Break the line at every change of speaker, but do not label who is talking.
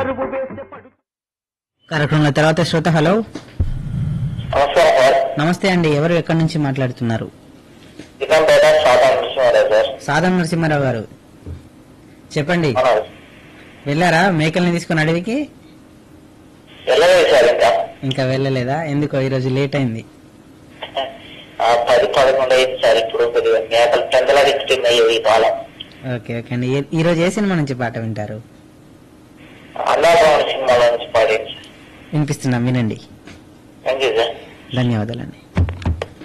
కార్యక్రమంలో తర్వాత శ్రోత హలో
నమస్కారం సార్
నమస్తే అండి ఎవరు ఎక్కడి నుంచి మాట్లాడుతున్నారు
ఇదంతా సాధారణ విషయం సార్
సాదం నరసింహారావు గారు చెప్పండి
అవును.
వెళ్ళారా మేకల్ని తీసుకుని అడవికి
వెళ్ళలేదు సార్ ఇంకా
ఇంకా వెళ్ళలేదా ఎందుకో ఈరోజు లేట్ అయింది
ఆ, పది పదకొండు అయింది సార్ ఇప్పుడు కొద్దిగా మేకలు పెందలాడిస్తున్నాయి ఈ కాలం
ఓకే ఓకే అండి ఈ- ఈ రోజు ఏ సినిమా నుంచి పాట వింటారు
అన్నాభవన్ సినిమాలో నుంచి పాడింది
వినిపిస్తున్నాం వినండి
థ్యాంక్ యూ సార్
ధన్యవాదాలండి